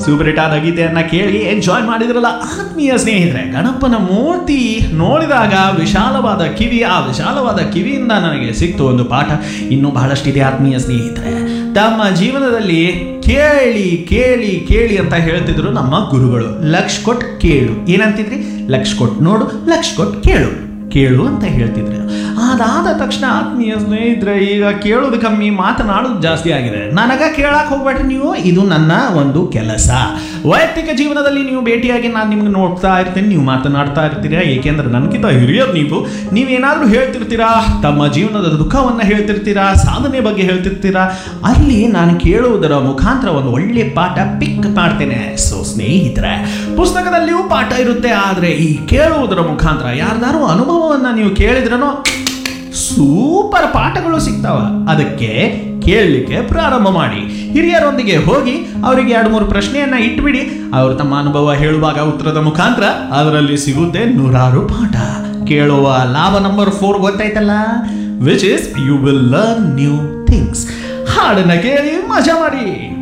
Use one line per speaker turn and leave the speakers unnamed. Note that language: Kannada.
ಸೂಪರ್ ಹಿಟ್ ಆದ ಗೀತೆಯನ್ನ ಕೇಳಿ ಎಂಜಾಯ್ ಮಾಡಿದ್ರಲ್ಲ ಆತ್ಮೀಯ ಸ್ನೇಹಿತರೆ ಗಣಪನ ಮೂರ್ತಿ ನೋಡಿದಾಗ ವಿಶಾಲವಾದ ಕಿವಿ ಆ ವಿಶಾಲವಾದ ಕಿವಿಯಿಂದ ನನಗೆ ಸಿಕ್ತು ಒಂದು ಪಾಠ ಇನ್ನೂ ಬಹಳಷ್ಟಿದೆ ಆತ್ಮೀಯ ಸ್ನೇಹಿತರೆ ತಮ್ಮ ಜೀವನದಲ್ಲಿ ಕೇಳಿ ಕೇಳಿ ಕೇಳಿ ಅಂತ ಹೇಳ್ತಿದ್ರು ನಮ್ಮ ಗುರುಗಳು ಲಕ್ಷ ಕೊಟ್ಟು ಕೇಳು ಏನಂತಿದ್ರಿ ಲಕ್ಷ ಕೊಟ್ಟು ನೋಡು ಲಕ್ಷ ಕೊಟ್ಟು ಕೇಳು ಕೇಳು ಅಂತ ಹೇಳ್ತಿದ್ರು ಅದಾದ ತಕ್ಷಣ ಆತ್ಮೀಯ ಸ್ನೇಹಿತರೆ ಈಗ ಕೇಳೋದು ಕಮ್ಮಿ ಮಾತನಾಡೋದು ಜಾಸ್ತಿ ಆಗಿದೆ ನನಗ ಕೇಳಕ್ ಹೋಗ್ಬೇಡ್ರಿ ನೀವು ಇದು ನನ್ನ ಒಂದು ಕೆಲಸ ವೈಯಕ್ತಿಕ ಜೀವನದಲ್ಲಿ ನೀವು ಭೇಟಿಯಾಗಿ ನಾನು ನಿಮ್ಗೆ ನೋಡ್ತಾ ಇರ್ತೀನಿ ನೀವು ಮಾತನಾಡ್ತಾ ಇರ್ತೀರಾ ಏಕೆಂದ್ರೆ ನನಗಿಂತ ಹಿರಿಯರು ನೀವು ನೀವೇನಾದ್ರೂ ಹೇಳ್ತಿರ್ತೀರಾ ತಮ್ಮ ಜೀವನದ ದುಃಖವನ್ನು ಹೇಳ್ತಿರ್ತೀರಾ ಸಾಧನೆ ಬಗ್ಗೆ ಹೇಳ್ತಿರ್ತೀರಾ ಅಲ್ಲಿ ನಾನು ಕೇಳುವುದರ ಮುಖಾಂತರ ಒಂದು ಒಳ್ಳೆ ಪಾಠ ಪಿಕ್ ಮಾಡ್ತೇನೆ ಸೊ ಸ್ನೇಹಿತರೆ ಪುಸ್ತಕದಲ್ಲಿಯೂ ಪಾಠ ಇರುತ್ತೆ ಆದರೆ ಈ ಕೇಳುವುದರ ಮುಖಾಂತರ ಯಾರ್ದಾರು ಅನುಭವವನ್ನು ನೀವು ಕೇಳಿದ್ರನೋ ಸೂಪರ್ ಪಾಠಗಳು ಸಿಗ್ತಾವ ಅದಕ್ಕೆ ಕೇಳಲಿಕ್ಕೆ ಪ್ರಾರಂಭ ಮಾಡಿ ಹಿರಿಯರೊಂದಿಗೆ ಹೋಗಿ ಅವರಿಗೆ ಎರಡು ಮೂರು ಪ್ರಶ್ನೆಯನ್ನ ಇಟ್ಬಿಡಿ ಅವರು ತಮ್ಮ ಅನುಭವ ಹೇಳುವಾಗ ಉತ್ತರದ ಮುಖಾಂತರ ಅದರಲ್ಲಿ ಸಿಗುತ್ತೆ ನೂರಾರು ಪಾಠ ಕೇಳುವ ಲಾಭ ನಂಬರ್ ಫೋರ್ ಗೊತ್ತಾಯ್ತಲ್ಲ which is you will learn new things ಹಾಡನ್ನ ಕೇಳಿ ಮಜಾ ಮಾಡಿ